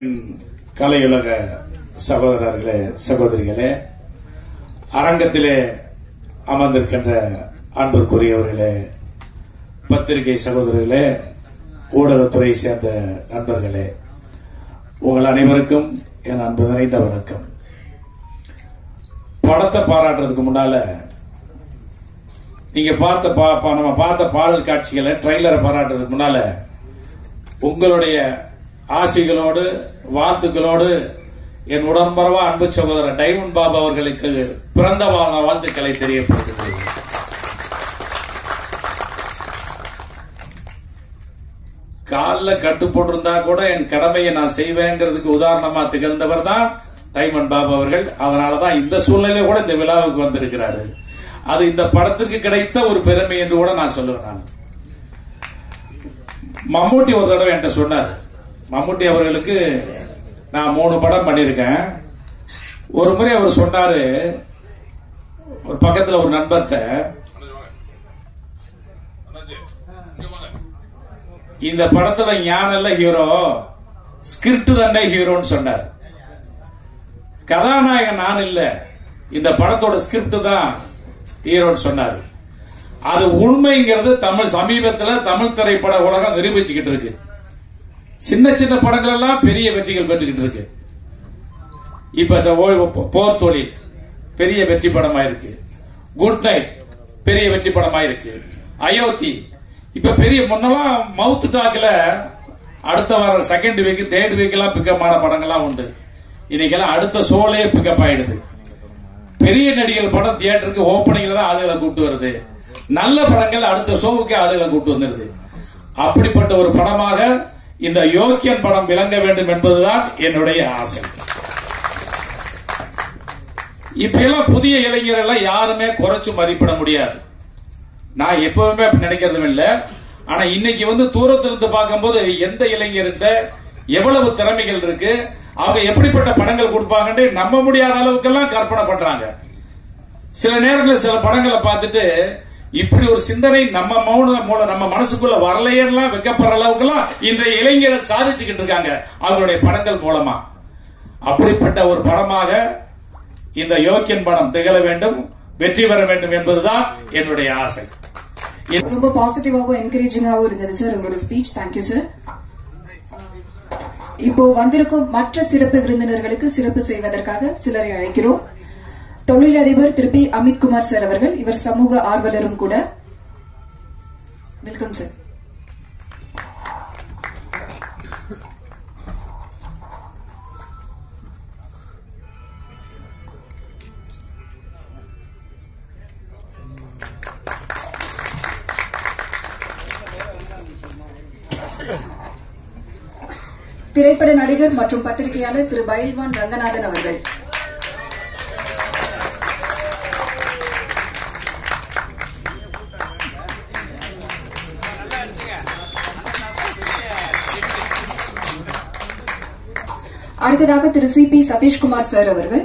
கலையுலக சகோதரர்களே சகோதரிகளே அரங்கத்திலே அமர்ந்திருக்கின்ற அன்பிற்குரியவர்களே பத்திரிகை சகோதரர்களே ஊடகத்துறை சேர்ந்த நண்பர்களே உங்கள் அனைவருக்கும் என் அன்பு நிறைந்த வணக்கம் படத்தை பாராட்டுறதுக்கு முன்னால நீங்க பார்த்த பா- பா- நம்ம பார்த்த பாடல் காட்சிகளை ட்ரைலரை பாராட்டுறதுக்கு முன்னால உங்களுடைய ஆசைகளோடு வாழ்த்துக்களோடு என் உடன்பரவா அன்பு சகோதரர் டைமண்ட் பாபு அவர்களுக்கு பிறந்த வாழ் வாழ்த்துக்களை தெரியப்படுத்துகிறேன் காலில் கட்டு போட்டிருந்தா கூட என் கடமையை நான் செய்வேங்கிறதுக்கு உதாரணமா திகழ்ந்தவர் தான் டைமண்ட் பாபு அவர்கள் அதனாலதான் இந்த சூழ்நிலையில கூட இந்த விழாவுக்கு வந்திருக்கிறாரு அது இந்த படத்திற்கு கிடைத்த ஒரு பெருமை என்று கூட நான் சொல்லுவேன் நான் மம்மூட்டி ஒரு தடவை என்கிட்ட சொன்னார் மம்மூட்டி அவர்களுக்கு நான் மூணு படம் பண்ணியிருக்கேன் ஒரு முறை அவர் சொன்னாரு ஒரு பக்கத்துல ஒரு நண்பர்கிட்ட இந்த படத்துல ஞானல்ல ஹீரோ ஸ்கிரிப்ட் தானே ஹீரோன்னு சொன்னார் கதாநாயகன் நான் இல்ல இந்த படத்தோட ஸ்கிரிப்ட் தான் ஹீரோன்னு சொன்னார் அது உண்மைங்கிறது தமிழ் சமீபத்துல தமிழ் திரைப்பட உலகம் நிரூபிச்சுக்கிட்டு இருக்கு சின்ன சின்ன படங்கள் எல்லாம் பெரிய வெற்றிகள் பெற்றுக்கிட்டு இருக்கு இப்ப ச- ஓ- போ- போர் தொழில் பெரிய வெற்றி படமா இருக்கு குட் நைட் பெரிய வெற்றி படமா இருக்கு அயோத்தி இப்ப பெரிய முன்னெல்லாம் மவுத் டாக்ல அடுத்த வாரம் செகண்ட் வீக் தேர்ட் வீக் எல்லாம் பிக்கப் ஆன படங்கள்லாம் உண்டு இன்னைக்கெல்லாம் அடுத்த ஷோலே பிக்கப் ஆயிடுது பெரிய நடிகர் படம் தியேட்டருக்கு ஓப்பனிங்ல தான் ஆளுகளை கூட்டு வருது நல்ல படங்கள் அடுத்த ஷோவுக்கே ஆளுகளை கூட்டு வந்துருது அப்படிப்பட்ட ஒரு படமாக இந்த யோக்கியன் படம் விளங்க வேண்டும் என்பதுதான் என்னுடைய ஆசை இப்ப எல்லாம் புதிய இளைஞர்கள் யாருமே குறைச்சு மதிப்பிட முடியாது நான் எப்பவுமே அப்படி நினைக்கிறதும் இல்ல ஆனா இன்னைக்கு வந்து தூரத்திலிருந்து பார்க்கும்போது எந்த இளைஞர்கிட்ட எவ்வளவு திறமைகள் இருக்கு அவங்க எப்படிப்பட்ட படங்கள் கொடுப்பாங்கன்னு நம்ப முடியாத அளவுக்கெல்லாம் கற்பனை பண்றாங்க சில நேரங்களில் சில படங்களை பார்த்துட்டு இப்படி ஒரு சிந்தனை நம்ம மௌன மூலம் நம்ம மனசுக்குள்ள வரலையெல்லாம் வைக்கப்படுற அளவுக்குலாம் இன்றைய இளைஞர்கள் சாதிச்சுக்கிட்டு இருக்காங்க அவங்களுடைய படங்கள் மூலமா அப்படிப்பட்ட ஒரு படமாக இந்த யோக்கியன் படம் திகழ வேண்டும் வெற்றி பெற வேண்டும் என்பதுதான் என்னுடைய ஆசை ரொம்ப பாசிட்டிவாகவும் என்கரேஜிங்காகவும் இருந்தது சார் உங்களோட ஸ்பீச் தேங்க்யூ சார் இப்போ வந்திருக்கும் மற்ற சிறப்பு விருந்தினர்களுக்கு சிறப்பு செய்வதற்காக சிலரை அழைக்கிறோம் தொழிலதிபர் திரு பி அமித்குமார் சார் அவர்கள் இவர் சமூக ஆர்வலரும் கூட வெல்கம் சார் திரைப்பட நடிகர் மற்றும் பத்திரிகையாளர் திரு பயில்வான் ரங்கநாதன் அவர்கள் அடுத்ததாக திரு சி பி சதீஷ்குமார் சார் அவர்கள்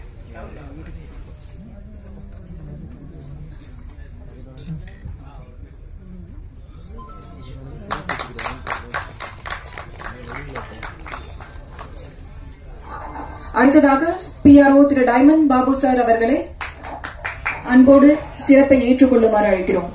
அடுத்ததாக பிஆர்ஓ திரு டைமண்ட் பாபு சார் அவர்களை அன்போடு சிறப்பை ஏற்றுக்கொள்ளுமாறு அழைக்கிறோம்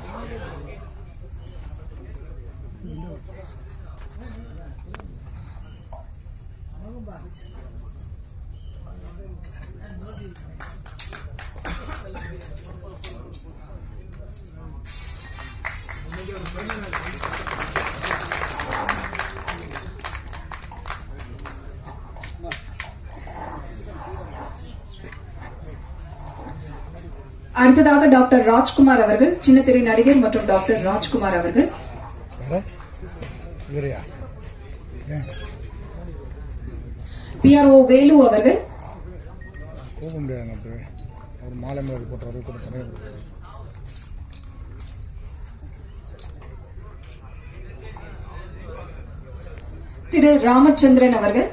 அடுத்ததாக டாக்டர் ராஜ்குமார் அவர்கள் சின்னத்திரை நடிகர் மற்றும் டாக்டர் ராஜ்குமார் அவர்கள் வேற இவரையா பிஆர்ஓ வேலு அவர்கள் கூப்பிட முடியாதுங்க அப்படி அவர் மாலை மேலே போட்டு கூட தலைவர் திரு ராமச்சந்திரன் அவர்கள்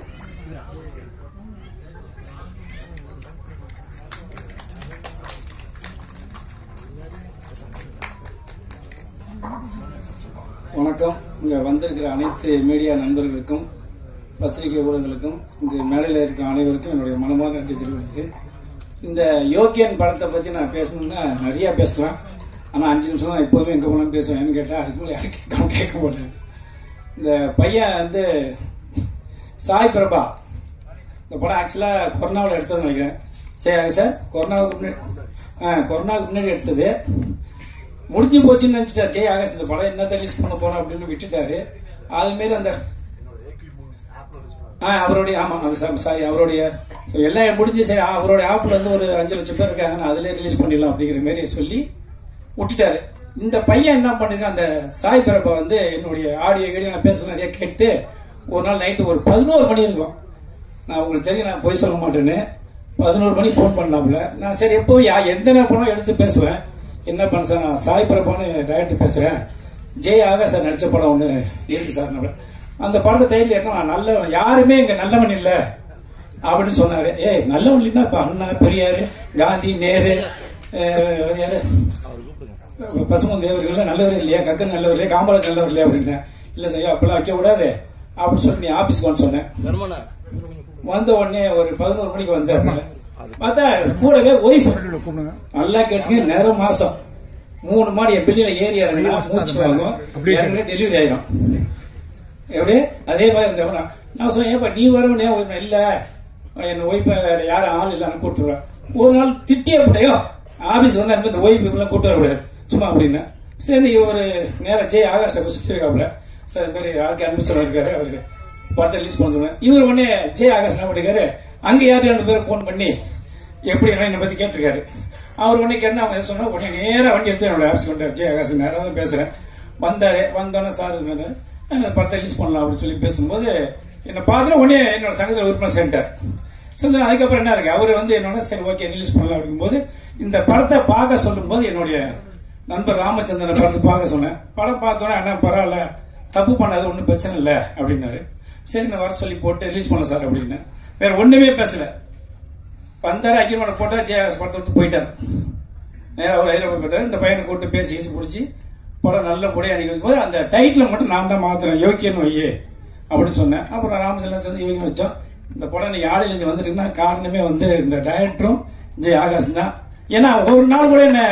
வணக்கம் இங்க வந்திருக்கிற அனைத்து மீடியா நண்பர்களுக்கும் பத்திரிகை ஊடகங்களுக்கும் இங்கு மேடையில் இருக்க அனைவருக்கும் என்னுடைய மனமாக நன்றி தெரிவிக்கிறேன் இந்த யோக்கியன் படத்தை பற்றி நான் பேசணும்னா நிறைய பேசலாம் ஆனால் அஞ்சு நிமிஷம் தான் எப்போதுமே எங்கே போனாலும் பேசுவேன் ஏன்னு கேட்டால் அதுக்கு மேலே யாரும் கேட்க கேட்க மாட்டேன் இந்த பையன் வந்து சாய் பிரபா இந்த படம் ஆக்சுவலாக கொரோனாவில் எடுத்ததுன்னு நினைக்கிறேன் சரி சார் கொரோனாவுக்கு முன்னாடி ஆ கொரோனாவுக்கு முன்னாடி எடுத்தது முடிஞ்சு போச்சுன்னு நினச்சிட்டார் ஜெய் ஆகாஷ் இந்த படம் என்னத்தை ரிலீஸ் பண்ண போறோம் அப்படின்னு விட்டுட்டாரு அதுமாரி அந்த ஆ அவருடைய ஆமாம் அது சாரி அவருடைய so எல்லாம் முடிஞ்சு சரி ஆ, அவருடைய ஆஃப்ல இருந்து ஒரு அஞ்சு லட்சம் பேர் இருக்காங்க நான் அதிலே ரிலீஸ் பண்ணிடலாம் அப்படிங்கிற மாதிரி சொல்லி விட்டுட்டாரு இந்த பையன் என்ன பண்ணிருக்கான் அந்த சாய் பிரபா வந்து என்னுடைய ஆடியோ கீடியோ நான் பேச நிறைய கேட்டு ஒரு நாள் நைட்டு ஒரு பதினோரு மணி இருக்கும் நான் உங்களுக்கு தெரியும் நான் பொய் சொல்ல மாட்டேன்னு பதினோரு மணி ஃபோன் பண்ணாப்புல நான் சரி எப்போ யா எந்த நேரம் எடுத்து பேசுவேன் என்ன பண்ண சார் நான் சாய் பிரபான்னு டைரக்டர் பேசுறேன் ஜெய் ஆகாஷ் சார் நடிச்ச படம் ஒன்று இருக்கு சார் நம்மள அந்த படத்தை டைட்டில் ஏட்டா நான் நல்லவன் யாருமே இங்க நல்லவன் இல்லை அப்படின்னு சொன்னாரு ஏய் நல்லவன் இல்லைன்னா இப்ப அண்ணா பெரியாரு காந்தி நேரு அஹ், யாரு பசுமன் தேவர்கள் நல்லவர் இல்லையா கக்கன் நல்லவர் இல்லையா காமராஜ் நல்லவர் இல்லையா அப்படின்னேன் இல்ல சார் அப்பெல்லாம் வைக்க கூடாது அப்படின்னு சொல்லி நீ ஆபீஸ்க்கு வந்து சொன்னேன் வந்த உடனே ஒரு பதினோரு மணிக்கு வந்தாரு பார்த்தா கூடவே ஒய்ஃப் கூப்பிடுங்க நல்லா கேட்டுங்க நேரம் மாசம் மூணு மாடி என் பில்லியில ஏறி இறங்கினா மூச்சு வாங்கும் இறங்கினா டெலிவரி ஆயிரும் எப்படி அதே மாதிரி இருந்தவனா நான் சொன்னேன் ஏப்பா நீ வரவனே ஒரு இல்ல என் ஒய்ஃபை வேற யாரும் ஆள் இல்லைன்னு கூப்பிட்டுருவேன் ஒரு நாள் திட்டியே போட்டையோ ஆபீஸ் வந்து அந்த ஒய்ஃப் இப்பெல்லாம் கூட்டு வரக்கூடாது சும்மா அப்படின்னு சரி ஒரு நேரம் ஜெய் ஆகாஷ்ட சொல்லியிருக்காப்புல சார் இந்த மாதிரி யாருக்கு அனுப்பிச்சு இருக்காரு அவருக்கு படத்தை ரிலீஸ் பண்ண சொன்னேன் இவர் உடனே ஜெய் ஆகாஷ் என்ன பண்ணிருக்காரு அங்க யாரும் ரெண்டு பேரும் ஃபோன் பண்ணி எப்படி என்னை பத்தி கேட்டிருக்காரு அவர் உடனே என்ன அவங்க சொன்னா உடனே நேரா வண்டி எடுத்து என்னோட ஆஃபீஸ் கொண்டாரு ஜெய் ஆகாஷ் நேரம் தான் பேசுறேன் வந்தாரு வந்தோடனே சார் இது மாதிரி, அஹ், படத்தை ரிலீஸ் பண்ணலாம் அப்படின்னு சொல்லி பேசும்போது என்னை பார்த்துட்டு உடனே என்னோட சங்கத்தில் உறுப்பினர் சென்டர் சரி அதுக்கப்புறம் என்ன இருக்கு அவர் வந்து என்னோட சரி ஓகே ரிலீஸ் பண்ணலாம் அப்படிங்கும்போது இந்த படத்தை பார்க்க சொல்லும்போது என்னுடைய நண்பர் ராமச்சந்திரன் படத்தை பார்க்க சொன்னேன் படம் பார்த்தோன்னே அண்ணா பரவாயில்ல தப்பு பண்ணாது ஒன்றும் பிரச்சனை இல்லை அப்படின்னாரு சரி நான் வர சொல்லி போட்டு ரிலீஸ் பண்ண சார் அப்படின்னு வேற ஒண்ணுமே பேசல வந்தாரு அக்ரிமெண்ட் போட்டா ஜெயகாஸ் படத்தை விட்டு போயிட்டார் நேராக அவர் ஹைதராபாத் போயிட்டார் இந்த பையனை கூப்பிட்டு பேசி ஈசி பிடிச்சி படம் நல்ல முடியா நிற்கும் போது அந்த டைட்டில் மட்டும் நான் தான் மாத்துறேன் யோக்கியன் வையே அப்படின்னு சொன்னேன் அப்புறம் ராமச்சந்திரன் சேர்ந்து யோகியம் வச்சோம் இந்த படம் நீ ஆடியில் வந்துட்டுன்னா காரணமே வந்து இந்த டைரக்டரும் ஜெய் ஆகாஷ் தான் ஏன்னா ஒரு நாள் கூட என்ன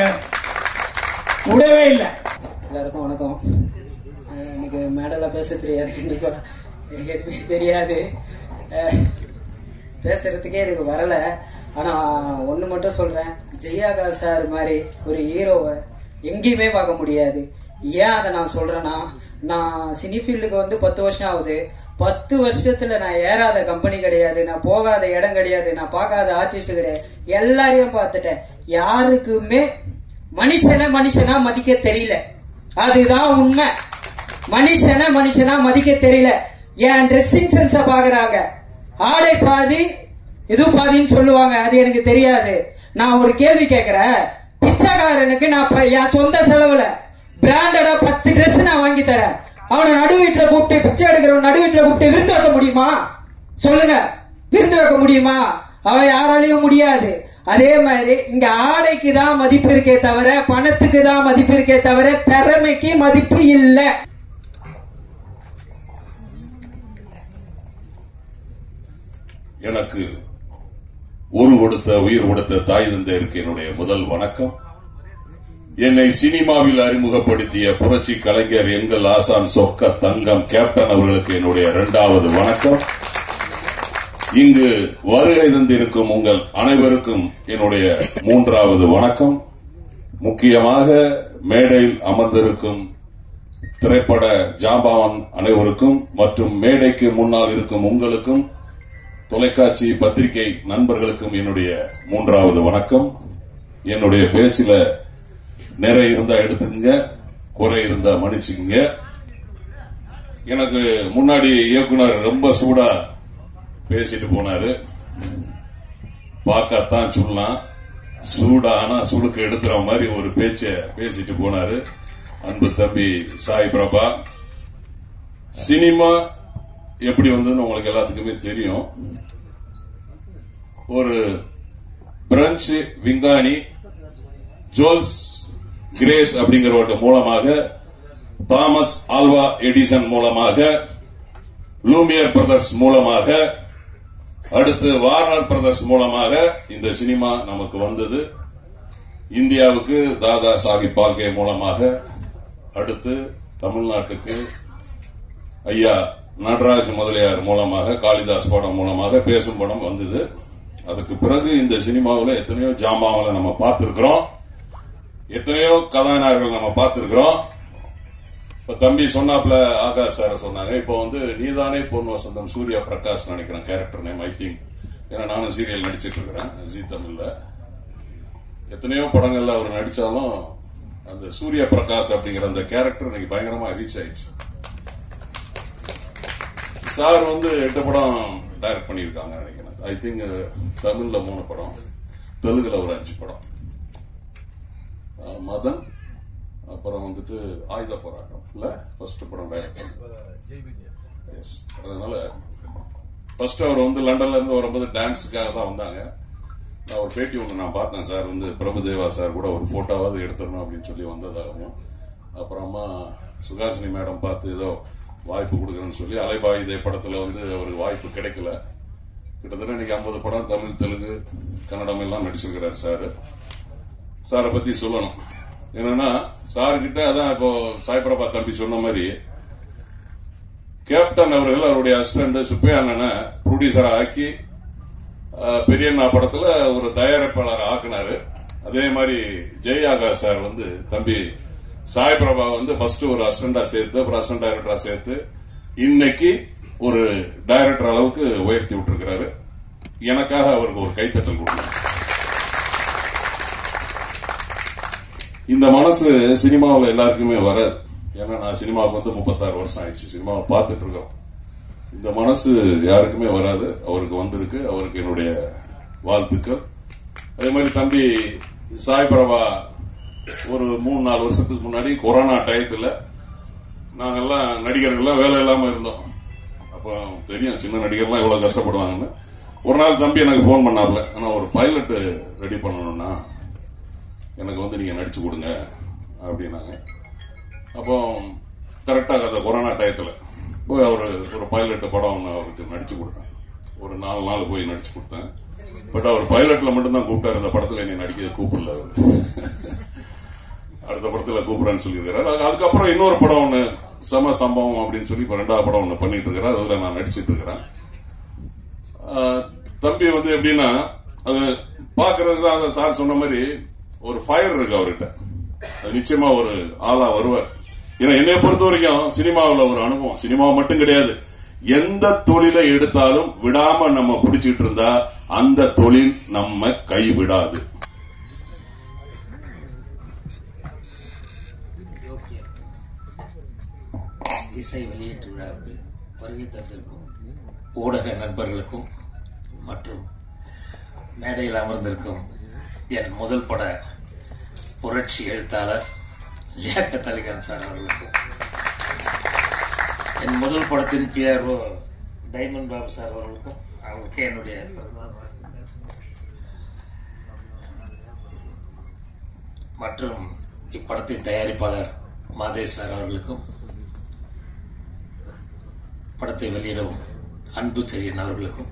விடவே இல்லை எல்லாருக்கும் வணக்கம் அஹ் எனக்கு மேடல பேச தெரியாது கண்டிப்பா எனக்கு எதுவுமே தெரியாது அஹ் பேசுறதுக்கே எனக்கு வரல ஆனா ஒண்ணு மட்டும் சொல்றேன் ஜெயாகா சார் மாதிரி ஒரு ஹீரோவை எங்கேயுமே பார்க்க முடியாது ஏன் அதை நான் சொல்றேன்னா நான் சினி ஃபீல்டுக்கு வந்து பத்து வருஷம் ஆகுது பத்து வருஷத்துல நான் ஏறாத கம்பெனி கிடையாது நான் போகாத இடம் கிடையாது நான் பார்க்காத ஆர்டிஸ்ட் கிடையாது எல்லாரையும் பார்த்துட்டேன் யாருக்குமே மனுஷனை மனுஷனா மதிக்க தெரியல அதுதான் உண்மை மனுஷனை மனுஷனா மதிக்க தெரியல என் ட்ரெஸ்ஸிங் சென்ஸ பாக்குறாங்க ஆடை பாதி இது பாதின்னு சொல்லுவாங்க அது எனக்கு தெரியாது நான் ஒரு கேள்வி கேட்கிறேன் பிச்சைக்காரனுக்கு நான் ப- என் சொந்த செலவுல பிராண்டடா பத்து ட்ரெஸ் நான் வாங்கி தரேன் அவனை நடு வீட்டுல கூப்பிட்டு பிச்சை எடுக்கிறவன் நடு வீட்டுல கூப்பிட்டு விருந்து வைக்க முடியுமா சொல்லுங்க விருந்து வைக்க முடியுமா அவன் யாராலையும் முடியாது அதே மாதிரி இங்க ஆடைக்கு தான் மதிப்பு இருக்கே தவிர பணத்துக்கு தான் மதிப்பு இருக்கே தவிர திறமைக்கு மதிப்பு இல்லை எனக்கு ஒரு கொடுத்த உயிர் கொடுத்த தாய் தந்தையருக்கு என்னுடைய முதல் வணக்கம் என்னை சினிமாவில் அறிமுகப்படுத்திய புரட்சி கலைஞர் எங்கள் ஆசான் சொக்க தங்கம் கேப்டன் அவர்களுக்கு என்னுடைய இரண்டாவது வணக்கம் இங்கு வருகை தந்திருக்கும் உங்கள் அனைவருக்கும் என்னுடைய மூன்றாவது வணக்கம் முக்கியமாக மேடையில் அமர்ந்திருக்கும் திரைப்பட ஜாம்பவான் அனைவருக்கும் மற்றும் மேடைக்கு முன்னால் இருக்கும் உங்களுக்கும் தொலைக்காட்சி பத்திரிகை நண்பர்களுக்கும் என்னுடைய மூன்றாவது வணக்கம் என்னுடைய பேச்சுல நிறைய இருந்தா எடுத்துக்கங்க குறை இருந்தா மன்னிச்சுக்கங்க எனக்கு முன்னாடி இயக்குனர் ரொம்ப சூடா பேசிட்டு போனாரு பார்க்கத்தான் சொல்லலாம் சூடா ஆனா சுடுக்கு எடுக்கிற மாதிரி ஒரு பேச்ச பேசிட்டு போனாரு அன்பு தம்பி சாய் பிரபா சினிமா எப்படி வந்ததுன்னு உங்களுக்கு எல்லாத்துக்குமே தெரியும் ஒரு பிரெஞ்சு விஞ்ஞானி ஜோல்ஸ் கிரேஸ் அப்படிங்கிறவர்கிட்ட மூலமாக தாமஸ் ஆல்வா எடிசன் மூலமாக லூமியர் பிரதர்ஸ் மூலமாக அடுத்து வார்னர் பிரதர்ஸ் மூலமாக இந்த சினிமா நமக்கு வந்தது இந்தியாவுக்கு தாதா சாஹிப் பால்கே மூலமாக அடுத்து தமிழ்நாட்டுக்கு ஐயா நடராஜ் முதலியார் மூலமாக காளிதாஸ் படம் மூலமாக பேசும் படம் வந்தது அதுக்கு பிறகு இந்த சினிமாவில் எத்தனையோ ஜாமாவில் நம்ம பார்த்திருக்கிறோம் எத்தனையோ கதாநாயகர்கள் நம்ம பார்த்திருக்கிறோம் இப்ப தம்பி சொன்னாப்ல ஆகாஷ் சார் சொன்னாங்க இப்போ வந்து நீதானே பொன் வசந்தம் சூர்யா பிரகாஷ் நினைக்கிறேன் கேரக்டர் நேம் ஐ திங்க் ஏன்னா நானும் சீரியல் நடிச்சிட்டு இருக்கிறேன் ஜி தமிழ்ல எத்தனையோ படங்கள்ல அவர் நடிச்சாலும் அந்த சூர்யா பிரகாஷ் அப்படிங்கிற அந்த கேரக்டர் இன்னைக்கு பயங்கரமா ரீச் ஆயிடுச்சு சார் வந்து எட்டு படம் டைரக்ட் பண்ணியிருக்காங்க நினைக்கிறேன் ஐ திங்க் தமிழ்ல மூணு படம் தெலுங்குல ஒரு அஞ்சு படம் அஹ் மதன் அப்புறம் வந்துட்டு ஆயுத போராட்டம் இல்ல ஃபர்ஸ்ட் படம் டைரக்ட் எஸ் அதனால ஃபர்ஸ்ட் அவர் வந்து லண்டன்ல இருந்து வரும்போது டான்ஸுக்காக தான் வந்தாங்க நான் ஒரு பேட்டி ஒன்று நான் பார்த்தேன் சார் வந்து பிரபுதேவா சார் கூட ஒரு போட்டோவாவது எடுத்துடணும் அப்படின்னு சொல்லி வந்ததாகவும் அப்புறமா சுகாசினி மேடம் பார்த்து ஏதோ வாய்ப்பு கொடுக்குறேன்னு சொல்லி அலைபாயுதே படத்துல வந்து அவருக்கு வாய்ப்பு கிடைக்கல கிட்டத்தட்ட இன்னைக்கு ஐம்பது படம் தமிழ் தெலுங்கு கன்னடம் எல்லாம் நடிச்சிருக்கிறார் சார் சாரை பத்தி சொல்லணும் என்னன்னா சார் கிட்ட அதான் இப்போ சாய்பிரபா தம்பி சொன்ன மாதிரி கேப்டன் அவர்கள் அவருடைய அசிஸ்டன்ட் சுப்பையா அண்ணனை ப்ரொடியூசரா ஆக்கி அஹ், பெரியண்ணா படத்துல ஒரு தயாரிப்பாளர் ஆக்குனாரு அதே மாதிரி ஜெய் ஆகாஷ் சார் வந்து தம்பி சாய் பிரபா வந்து ஃபர்ஸ்ட் ஒரு அசிஸ்டண்டா சேர்த்து அப்புறம் அசிஸ்டன்ட் டைரக்டரா சேர்த்து இன்னைக்கு ஒரு டைரக்டர் அளவுக்கு உயர்த்தி விட்டுருக்கிறாரு எனக்காக அவருக்கு ஒரு கைத்தட்டல் கொடுக்கணும் இந்த மனசு சினிமாவில் எல்லாருக்குமே வராது ஏன்னா நான் சினிமாவுக்கு வந்து முப்பத்தாறு வருஷம் ஆயிடுச்சு சினிமாவை பார்த்துட்டு இருக்கோம் இந்த மனசு யாருக்குமே வராது அவருக்கு வந்திருக்கு அவருக்கு என்னுடைய வாழ்த்துக்கள் அதே மாதிரி தம்பி சாய் பிரபா ஒரு மூணு நாலு வருஷத்துக்கு முன்னாடி கொரோனா டயத்துல நாங்கெல்லாம் நடிகர்கள்லாம் வேலை இல்லாம இருந்தோம் அப்போ தெரியும் சின்ன நடிகர்லாம் எவ்வளவு கஷ்டப்படுவாங்கன்னு ஒரு நாள் தம்பி எனக்கு ஃபோன் பண்ணாப்ல ஆனா ஒரு பைலட் ரெடி பண்ணணும்னா எனக்கு வந்து நீங்க நடிச்சு கொடுங்க அப்படின்னாங்க அப்போ கரெக்டாக அந்த கொரோனா டயத்தில் போய் அவர் ஒரு பைலட் படம் ஒன்று அவருக்கு நடிச்சு கொடுத்தேன் ஒரு நாலு நாள் போய் நடிச்சு கொடுத்தேன் பட் அவர் பைலட்ல மட்டும்தான் கூப்பிட்டாரு இந்த படத்தில் என்னை நடிக்க கூப்பிடல அவர் அடுத்த படத்துல கூப்பிடுறேன்னு சொல்லியிருக்கிறாரு அது- அதுக்கப்புறம் இன்னொரு படம் ஒன்று சம சம்பவம் அப்படின்னு சொல்லி இப்போ ரெண்டாவது படம் ஒன்று பண்ணிட்டு இருக்கிறார் அதில் நான் நடிச்சிட்டு இருக்கிறேன் ஆஹ் தம்பி வந்து எப்படின்னா அது பாக்குறதுக்கு தான் சார் சொன்ன மாதிரி ஒரு ஃபயர் இருக்கு அவர்கிட்ட அது நிச்சயமா ஒரு ஆளா வருவார் ஏன்னா என்னைய பொறுத்த வரைக்கும் சினிமாவில் ஒரு அனுபவம் சினிமா மட்டும் கிடையாது எந்த தொழிலை எடுத்தாலும் விடாம நம்ம பிடிச்சிட்டு இருந்தா அந்த தொழில் நம்ம கைவிடாது யோக்கியம் இசை வெளியீட்டு விழாவுக்கு வருகை தந்திருக்கும் ஊடக நண்பர்களுக்கும் மற்றும் மேடையில் அமர்ந்திருக்கும் என் முதல் பட புரட்சி எழுத்தாளர் லியாக்கத் அலிகான் சார் அவர்களுக்கும் என் முதல் படத்தின் பிஆர்ஓ டைமண்ட் பாபு சார் அவர்களுக்கும் அவங்களுக்கு என்னுடைய மற்றும் இப்படத்தின் தயாரிப்பாளர் மாதேஷ் சார் அவர்களுக்கும் படத்தை வெளியிடும் அன்பு செழியன் அவர்களுக்கும்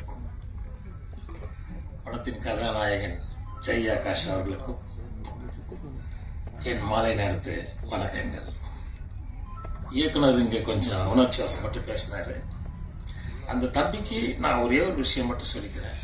படத்தின் கதாநாயகன் ஜெய் ஆகாஷ் அவர்களுக்கும் என் மாலை நேரத்து வணக்கங்கள் இயக்குனர் இங்கே கொஞ்சம் உணர்ச்சி வசப்பட்டு பேசினாரு அந்த தம்பிக்கு நான் ஒரே ஒரு விஷயம் மட்டும் சொல்லிக்கிறேன்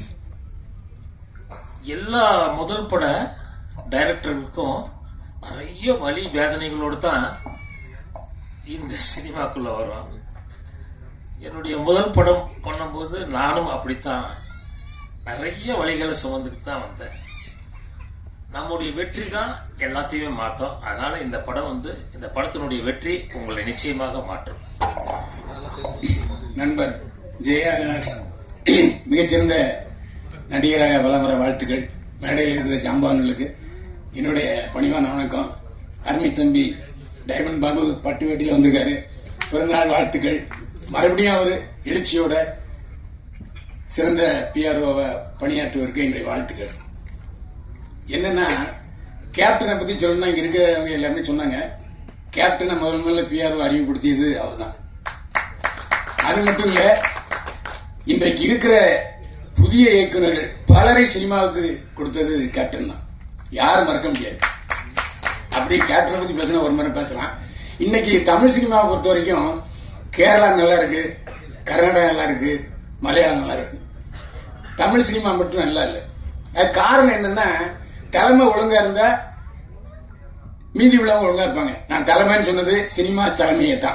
எல்லா முதல் பட டைரக்டர்களுக்கும் நிறைய வலி வேதனைகளோடு தான் இந்த சினிமாக்குள்ள வரும் என்னுடைய முதல் படம் பண்ணும்போது நானும் அப்படித்தான் நிறைய வழிகளை சுமந்துக்கிட்டு தான் வந்தேன் நம்முடைய வெற்றி தான் எல்லாத்தையுமே மாற்றும் அதனால இந்த படம் வந்து இந்த படத்தினுடைய வெற்றி உங்களை நிச்சயமாக மாற்றும் நண்பர் ஜெயாகாஷ் மிகச்சிறந்த நடிகராக வலம் வர வாழ்த்துக்கள் மேடையில் இருக்கிற ஜாம்பான்களுக்கு என்னுடைய பணிவான வணக்கம் அருமை தம்பி டைமண்ட் பாபு பட்டு வேட்டியில் வந்திருக்காரு பிறந்தநாள் வாழ்த்துக்கள் மறுபடியும் அவர் எழுச்சியோட சிறந்த பிஆர்ஓவை பணியாற்றுவதற்கு எங்களுடைய வாழ்த்துக்கள் என்னன்னா கேப்டனை பத்தி சொல்லணும்னா இங்க இருக்கிறவங்க எல்லாருமே சொன்னாங்க கேப்டனை முதல் முதல்ல பிஆர்ஓ அறிமுகப்படுத்தியது அவர்தான் அது மட்டும் இல்ல இன்றைக்கு இருக்கிற புதிய இயக்குனர்கள் பலரை சினிமாவுக்கு கொடுத்தது கேப்டன் தான் யாரும் மறக்க முடியாது அப்படி கேப்டனை பத்தி பேசினா ஒரு முறை பேசலாம் இன்னைக்கு தமிழ் சினிமாவை பொறுத்த வரைக்கும் கேரளா நல்லா இருக்கு கர்நாடகா நல்லா இருக்கு மலையாளம் நல்லா இருக்கு தமிழ் சினிமா மட்டும் நல்லா இல்லை அது காரணம் என்னன்னா தலைமை ஒழுங்கா இருந்தா மீதி உள்ளவங்க ஒழுங்கா இருப்பாங்க நான் தலைமைன்னு சொன்னது சினிமா தலைமையை தான்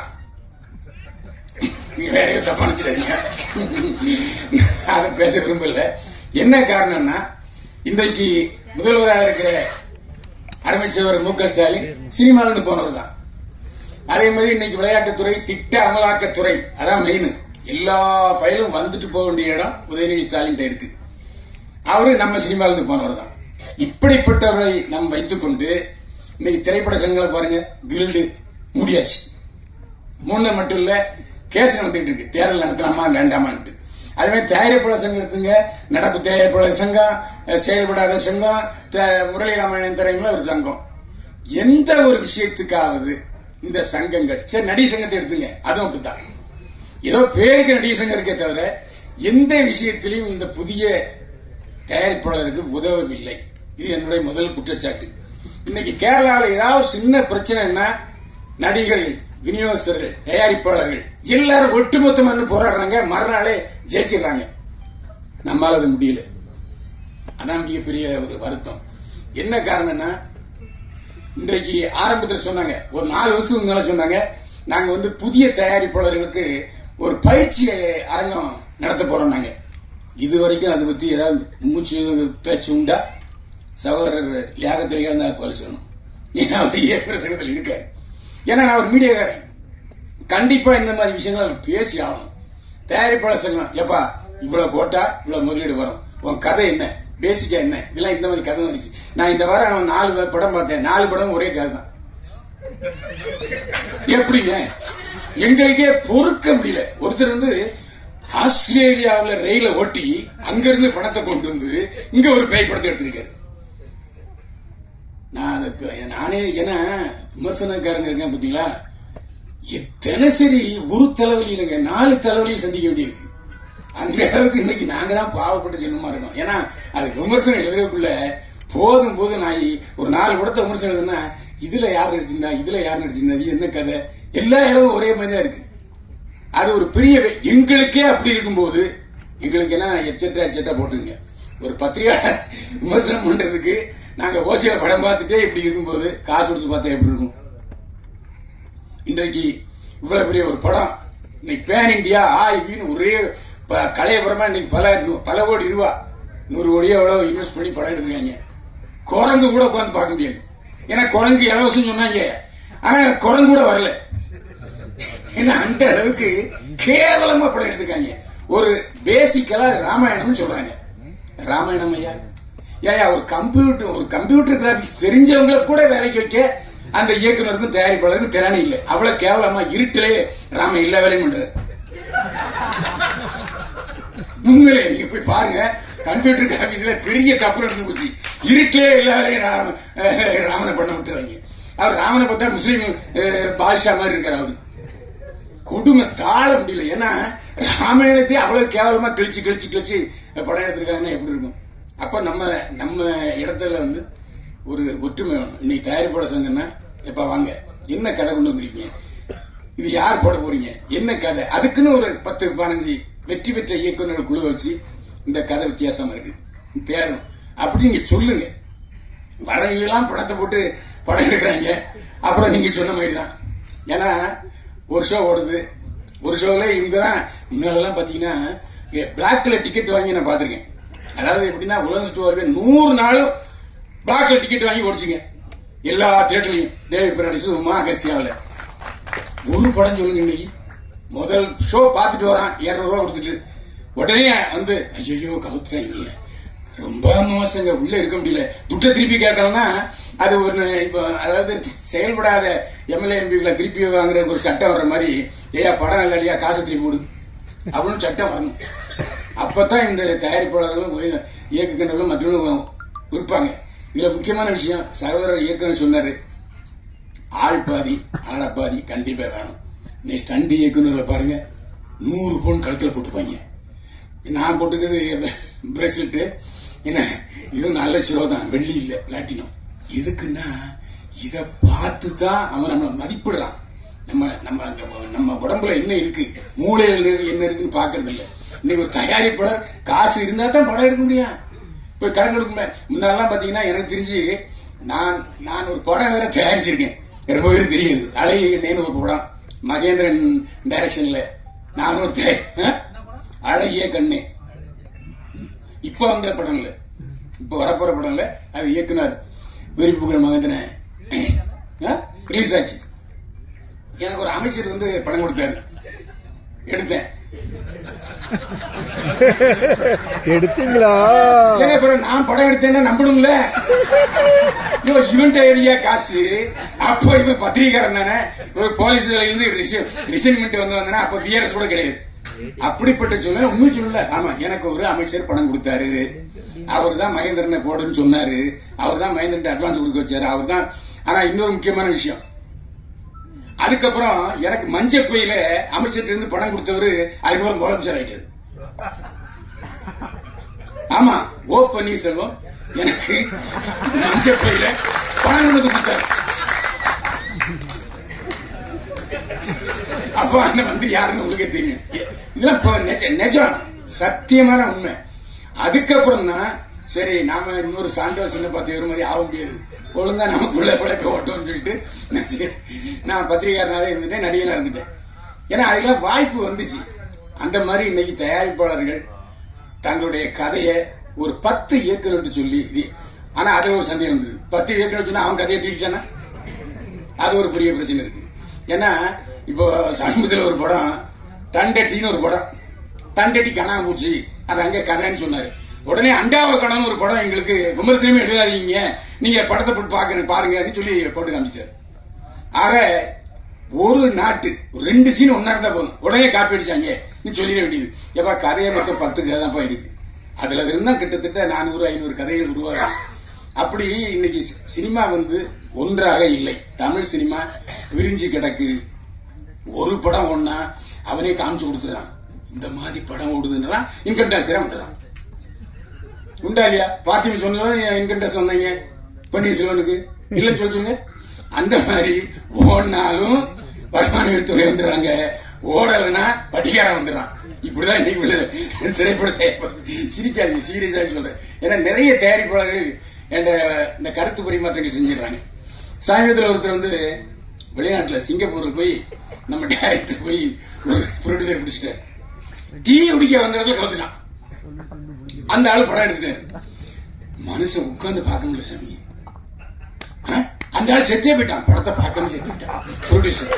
நீங்க வேற தப்பா நினைச்சிடாதீங்க அதை பேச விரும்பல என்ன காரணம்னா இன்றைக்கு முதல்வராக இருக்கிற அருமைச்சவர் மு க ஸ்டாலின் சினிமால இருந்து போனவர் தான் அதே மாதிரி இன்னைக்கு விளையாட்டுத்துறை திட்ட அமலாக்கத்துறை அதான் மெயின் எல்லா ஃபைலும் வந்துட்டு போக வேண்டிய இடம் உதயநிதி ஸ்டாலின் இருக்கு அவரு நம்ம சினிமால இருந்து போனவர் தான் இப்படிப்பட்டவரை நாம் வைத்துக்கொண்டு இன்னைக்கு திரைப்பட சங்கங்களை பாருங்க கில்டு முடியாச்சு மூணு மட்டும் இல்ல கேஸ் நடந்துட்டு இருக்கு தேர்தல் நடத்தலாமா வேண்டாமான்ட்டு அதே மாதிரி தயாரிப்பாளர் சங்கம் எடுத்துங்க நடப்பு தயாரிப்பாளர் சங்கம் அஹ், செயல்படாத சங்கம் த- முரளி ராமாயணன் திரைங்கள ஒரு சங்கம் எந்த ஒரு விஷயத்துக்காவது இந்த சங்கங்கள் சரி நடிகை சங்கத்தை எடுத்துங்க அதுவும் அப்படித்தான் ஏதோ பேருக்கு நடிகை சங்கம் இருக்கே தவிர எந்த விஷயத்திலையும் இந்த புதிய தயாரிப்பாளருக்கு உதவவில்லை இது என்னுடைய முதல் குற்றச்சாட்டு இன்னைக்கு கேரளாவில் ஏதாவது ஒரு சின்ன பிரச்சனைன்னா நடிகர்கள் விநியோகஸ்தர்கள் தயாரிப்பாளர்கள் எல்லாரும் ஒட்டுமொத்தமா நின்னு போராடுறாங்க மறுநாளே ஜெயிச்சிடுறாங்க நம்மால அது முடியல அதான் மிகப்பெரிய ஒரு வருத்தம் என்ன காரணம்னா இன்றைக்கு ஆரம்பத்தில் சொன்னாங்க ஒரு நாலு வருஷத்துக்கு முன்னால சொன்னாங்க நாங்க வந்து புதிய தயாரிப்பாளர்களுக்கு ஒரு பயிற்சி அரங்கம் நடத்த போறோம் நாங்க இது வரைக்கும் அதை பத்தி ஏதாவது மூச்சு பேச்சு உண்டா சகோதரர் லியாகத்திலேயே தான் போல சொல்லணும் ஏன்னா அவர் இயக்குனர் சங்கத்தில் இருக்காரு ஏன்னா நான் ஒரு மீடியாக்காரன் கண்டிப்பா இந்த மாதிரி விஷயங்களை நம்ம பேசி ஆகணும் தயாரிப்பாளர் சங்கம் எப்பா இவ்வளவு போட்டா இவ்வளவு முதலீடு வரும் உன் கதை என்ன பேசிக்கா என்ன இதெல்லாம் இந்த மாதிரி கதை வந்துச்சு நான் இந்த வாரம் நாலு படம் பார்த்தேன் நாலு படம் ஒரே கதை தான் எப்படிங்க எங்களுக்கே பொறுக்க முடியல ஒருத்தர் வந்து ஆஸ்திரேலியாவில் ரயில ஓட்டி அங்கிருந்து பணத்தை கொண்டு வந்து இங்க ஒரு பேய் படத்தை எடுத்திருக்காரு நான் அதை இப்ப நானே ஏன்னா விமர்சனக்காரங்க இருக்கேன் பாத்தீங்களா தினசரி ஒரு தலைவலி இல்லைங்க நாலு தலைவலியும் சந்திக்க வேண்டியிருக்கு அந்த அளவுக்கு இன்னைக்கு நாங்க தான் பாவப்பட்ட ஜென்மமா இருக்கோம் ஏன்னா அது விமர்சனம் எழுதுறதுக்குள்ள போதும் போதும் நாய் ஒரு நாலு படத்தை விமர்சனம் எழுதுனா இதுல யார் நடிச்சிருந்தா இதுல யார் நடிச்சிருந்தா இது என்ன கதை எல்லா இடமும் ஒரே மாதிரி தான் இருக்கு அது ஒரு பெரிய வே- எங்களுக்கே அப்படி இருக்கும்போது எங்களுக்கு எல்லாம் எச்சட்டா எச்சட்டா போட்டுங்க ஒரு பத்திரிகை விமர்சனம் பண்றதுக்கு நாங்க ஓசியில படம் பார்த்துட்டே இப்படி இருக்கும்போது காசு கொடுத்து பார்த்தா எப்படி இருக்கும் இன்றைக்கு இவ்வளவு பெரிய ஒரு படம் இன்னைக்கு பேன் இந்தியா ஆ இப்படின்னு ஒரே ப- கலையபுரமா இன்னைக்கு பல நூ- பல கோடி ரூபா நூறு கோடியோ எவ்வளவு இன்வெஸ்ட் பண்ணி படம் எடுத்துருக்காங்க குரங்கு கூட உட்காந்து பார்க்க முடியாது ஏன்னா குரங்கு இலவசம் சொன்னாங்க ஆனா குரங்கு கூட வரல ஏன்னா அந்த அளவுக்கு கேவலமா படம் எடுத்திருக்காங்க ஒரு பேசிக்கலா ராமாயணம்னு சொல்றாங்க ராமாயணம் ஐயா ஏயா ஒரு கம்ப்யூட்டர் ஒரு கம்ப்யூட்டர் கிராபிக்ஸ் தெரிஞ்சவங்கள கூட வேலைக்கு வைக்க அந்த இயக்குனருக்கும் தயாரிப்பாளருக்கும் திறனை இல்லை அவ்வளவு கேவலமா இருட்டிலே ராம எல்லா வேலையும் பண்றாரு உண்மையிலே நீங்க போய் பாருங்க கம்ப்யூட்டர் கிராபிக்ஸ்ல பெரிய தப்பு நடந்து போச்சு இருட்டிலே எல்லா வேலையும் ராம அஹ், ராமனை பண்ண விட்டுறாங்க அவர் ராமனை பார்த்தா முஸ்லீம் அஹ், பாதுஷா மாதிரி இருக்காரு அவரு கொடுமை தாழ முடியல ஏன்னா ராமாயணத்தை அவ்வளவு கேவலமா கிழிச்சு கிழிச்சு கிழிச்சு படம் எடுத்திருக்காங்கன்னா எப்படி இருக்கும் அப்ப நம்ம நம்ம இடத்துல வந்து ஒரு ஒற்றுமை வேணும் இன்னைக்கு தயாரிப்பாளர் சங்கம்னா எப்ப வாங்க என்ன கதை கொண்டு வந்திருக்கீங்க இது யார் போட போறீங்க என்ன கதை அதுக்குன்னு ஒரு பத்து பதினஞ்சு வெற்றி பெற்ற இயக்குனர் குழு வச்சு இந்த கதை வித்தியாசமா இருக்கு தேரும் அப்படி நீங்க சொல்லுங்க வரவங்கெல்லாம் படத்தை போட்டு படம் எடுக்கிறாங்க அப்புறம் நீங்க சொன்ன மாதிரி தான் ஏன்னா ஒரு ஷோ ஓடுது ஒரு ஷோல இவங்க தான் முன்னாலெல்லாம் பாத்தீங்கன்னா பிளாக்ல டிக்கெட் வாங்கி நான் பார்த்திருக்கேன் அதாவது எப்படின்னா உலகம் சுற்றுவார்வே நூறு நாளும் பிளாக்ல டிக்கெட் வாங்கி ஓடிச்சுங்க எல்லா தியேட்டர்லையும் தேவி பிராடிஸ் உமா அகஸ்தியாவில் ஒரு படம் சொல்லுங்க இன்னைக்கு முதல் ஷோ பார்த்துட்டு வரான் இருநூறு ரூபா கொடுத்துட்டு உடனே வந்து ஐயோ கவுத்துறாங்க ரொம்ப மோசங்க உள்ள இருக்க முடியல துட்டை திருப்பி கேட்கலன்னா அது ஒரு இப்போ அதாவது செயல்படாத எம்எல்ஏ எம்பிகளை திருப்பி வாங்குறதுக்கு ஒரு சட்டம் வர்ற மாதிரி ஏயா படம் இல்லை இல்லையா காசு திருப்பி கொடு அப்படின்னு சட்டம் வரணும் அப்பதான் இந்த தயாரிப்பாளர்களும் உய- இயக்குனர்களும் மற்றவர்களும் இருப்பாங்க இதுல முக்கியமான விஷயம் சகோதரர் இயக்குனர் சொன்னாரு ஆள் பாதி ஆளப்பாதி கண்டிப்பா வேணும் நீ ஸ்டண்ட் இயக்குனர்ல பாருங்க நூறு பவுன் கழுத்துல போட்டுப்பாங்க நான் போட்டுக்கிறது பிரேஸ்லெட்டு என்ன இதுவும் நல்ல சிவோ தான் வெள்ளி இல்லை லாட்டினம் எதுக்குன்னா இதை பார்த்து தான் அவன் நம்மளை மதிப்பிடுறான் நம்ம நம்ம நம்ம- நம்ம உடம்புல என்ன இருக்கு மூளையில் என்ன இருக்குன்னு பாக்குறது இல்ல இன்னைக்கு ஒரு தயாரிப்பாளர் காசு இருந்தா தான் படம் எடுக்க முடியும் இப்ப கடன் கொடுக்க முடியாது முன்னாலாம் பாத்தீங்கன்னா எனக்கு தெரிஞ்சு நான் நான் ஒரு படம் வேற தயாரிச்சிருக்கேன் ரொம்ப பேருக்கு தெரியாது அழகிய கண்ணேன்னு ஒரு படம் மகேந்திரன் டைரக்ஷன்ல நான் ஒரு தே- ஆ? அழகிய கண்ணே இப்ப வந்த படம் இல்ல இப்ப வரப்போற படம் இல்ல அது இயக்குனர் விருப்புகள் மகேந்திரன் ரிலீஸ் ஆச்சு எனக்கு ஒரு அமைச்சர் வந்து படம் கொடுத்தாரு எடுத்தேன் எடுத்தீங்களா ஏங்க அப்புறம் நான் படம் எடுத்தேன்னா நம்பணும்ல ஐயோ, இவன்ட்ட ஏரியா காசு அப்போ இவன் பத்திரிகாரன் தானே ஒரு போலீஸ் இருந்து ரிசைன்மெண்ட் வந்து வந்தானே அப்ப விஆர்எஸ் கூட கிடையாது அப்படிப்பட்ட சொல்ல உண்மை சொல்லல ஆமா எனக்கு ஒரு அமைச்சர் பணம் கொடுத்தாரு அவர் தான் மகேந்திரனை போடுன்னு சொன்னாரு அவர் தான் மகேந்திரன் அட்வான்ஸ் கொடுக்க வச்சாரு அவர் தான் ஆனா இன்னொரு முக்கியமான விஷயம் அதுக்கப்புறம் எனக்கு மஞ்ச புயல அமைச்சர்கிட்ட இருந்து பணம் கொடுத்தவரு அதுக்கப்புறம் முதலமைச்சர் ஆயிட்டாரு ஆமா ஓ பன்னீர்செல்வம் எனக்கு மஞ்ச பையில பணம் கொண்டு வந்து கொடுத்தாரு அப்போ அந்த மந்திரி யாருன்னு உங்களுக்கே தெரியும் இதெல்லாம் இப்போ நிஜ- நிஜம் சத்தியமான உண்மை அதுக்கப்புறம் தான் சரி நாம இன்னொரு சாண்டோ சின்ன பார்த்து ஒரு மாதிரி ஆக முடியாது ஒழுங்கா நமக்குள்ள பிழைப்ப ஓட்டோம்னு சொல்லிட்டு நான் சரி, நான் பத்திரிகாரனாவே இருந்துட்டேன் நடிகனா இருந்துட்டேன் ஏன்னா அதெல்லாம் வாய்ப்பு வந்துச்சு அந்த மாதிரி இன்னைக்கு தயாரிப்பாளர்கள் தங்களுடைய கதையை ஒரு பத்து இயக்குனர் சொல்லி இது- ஆனா அதுல ஒரு சந்தேகம் வந்தது பத்து இயக்குனர் சொன்னா அவன் கதையை தீடிச்சானா அது ஒரு பெரிய பிரச்சனை இருக்கு ஏன்னா இப்போ சமீபத்தில் ஒரு படம் தண்டட்டின்னு ஒரு படம் தண்டட்டி காணாம போச்சு அது அங்க கதைன்னு சொன்னாரு உடனே அண்டாவ கணம் ஒரு படம் எங்களுக்கு விமர்சனமே எழுதாதீங்க நீங்க படத்தை போட்டு பாக்க பாருங்கன்னு சொல்லி போட்டு காமிச்சிட்டாரு ஆக ஒரு நாட்டு ஒரு ரெண்டு சீன் ஒன்னா இருந்தா போதும் உடனே காப்பி அடிச்சாங்க நீ சொல்லிட வேண்டியது ஏப்பா கதையை மொத்தம் பத்து கதை தான்ப்பா இருக்கு அதுல இருந்தா கிட்டத்தட்ட நானூறு ஐநூறு கதைகள் உருவாகும் அப்படி இன்னைக்கு சி- சினிமா வந்து ஒன்றாக இல்லை தமிழ் சினிமா பிரிஞ்சு கிடக்கு ஒரு படம் ஒன்னா அவனே காமிச்சு கொடுத்துறான் இந்த மாதிரி படம் ஓடுதுன்னா இன்கம் டேக்ஸ் வந்துடுறான் உண்டா இல்லையா பாத்திமி சொன்னதான் இன்கம் டேக்ஸ் வந்தீங்க பன்னீர்செல்வனுக்கு இல்லைன்னு சொல்லி சொல்லுங்க அந்த மாதிரி ஓடினாலும் வருமான வரித்துறை வந்துடுறாங்க ஓடலைன்னா வட்டிக்காரன் வந்துடுறான் இப்படிதான் இன்னைக்கு உள்ள திரைப்பட தயாரிப்பு சிரிக்காதீங்க சீரியஸா சொல்றேன் ஏன்னா நிறைய தயாரிப்பாளர்கள் என்ற இந்த கருத்து பரிமாற்றங்கள் செஞ்சிடறாங்க சமீபத்தில் ஒருத்தர் வந்து வெளிநாட்டுல சிங்கப்பூர்ல போய் நம்ம டைரக்டர் போய் ஒரு ப்ரொடியூசர் பிடிச்சிட்டாரு டீ குடிக்க வந்த இடத்துல கவுத்துட்டான் அந்த ஆளு படம் எடுத்துட்டாரு மனுஷன் உட்கார்ந்து பார்க்க முடியல சாமி ஆ? அந்த ஆள் செத்தே போயிட்டான் படத்தை பார்க்காம செத்து விட்டான் ப்ரொடியூசர்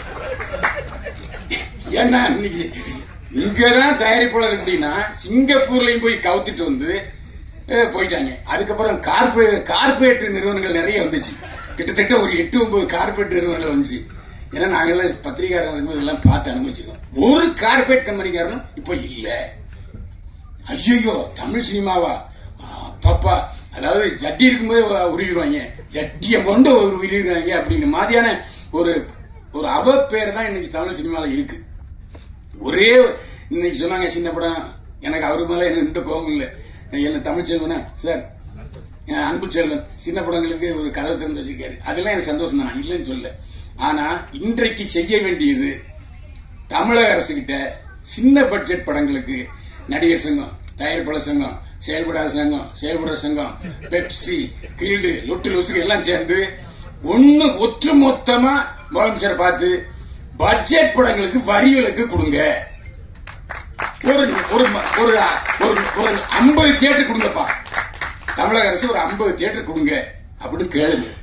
ஏன்னா இன்னைக்கு இங்கதான் தயாரிப்பாளர் எப்படின்னா சிங்கப்பூர்லயும் போய் கவுத்திட்டு வந்து அஹ், போயிட்டாங்க அதுக்கப்புறம் கார்பரேட் கார்பரேட் நிறுவனங்கள் நிறைய வந்துச்சு கிட்டத்தட்ட ஒரு எட்டு ஒன்பது கார்பரேட் நிறுவனங்கள் வந்துச்சு ஏன்னா நாங்கெல்லாம் பத்திரிகாரர் இருக்கும்போது எல்லாம் பார்த்து அனுபவிச்சிருக்கோம் ஒரு கார்பரேட் கம்பெனிக்காரனும் இப்போ இல்லை ஐயோ தமிழ் சினிமாவா பாப்பா அதாவது ஜட்டி இருக்கும்போது உருகிடுவாங்க ஜட்டியை கொண்டு உருகிடுவாங்க அப்படிங்கிற மாதிரியான ஒரு ஒரு அவ பேர் தான் இன்னைக்கு தமிழ் சினிமாவில் இருக்கு ஒரே இன்னைக்கு சொன்னாங்க சின்ன படம் எனக்கு அவரு மேல எனக்கு எந்த கோபம் இல்லை என்ன தமிழ் செல்வனா சார் என் அன்பு செல்வன் சின்ன படங்களுக்கு ஒரு கதவை திறந்து வச்சிருக்காரு அதெல்லாம் எனக்கு சந்தோஷம் தான் இல்லைன்னு சொல்ல ஆனா இன்றைக்கு செய்ய வேண்டியது தமிழக அரசு கிட்ட சின்ன பட்ஜெட் படங்களுக்கு நடிகர் சங்கம் தயாரிப்பாளர் சங்கம் செயல்படாத சங்கம் செயல்படாத சங்கம் பெப்சி கில்டு லொட்டு லொசுக்கு எல்லாம் சேர்ந்து ஒண்ணு ஒற்று மொத்தமா முதலமைச்சரை பார்த்து பட்ஜெட் படங்களுக்கு வரிகளுக்கு கொடுங்க ஒரு ஒரு ஒரு ஒரு ஒரு ஐம்பது தியேட்டர் கொடுங்கப்பா தமிழக அரசு ஒரு ஐம்பது தியேட்டர் கொடுங்க அப்படின்னு கேளுங்க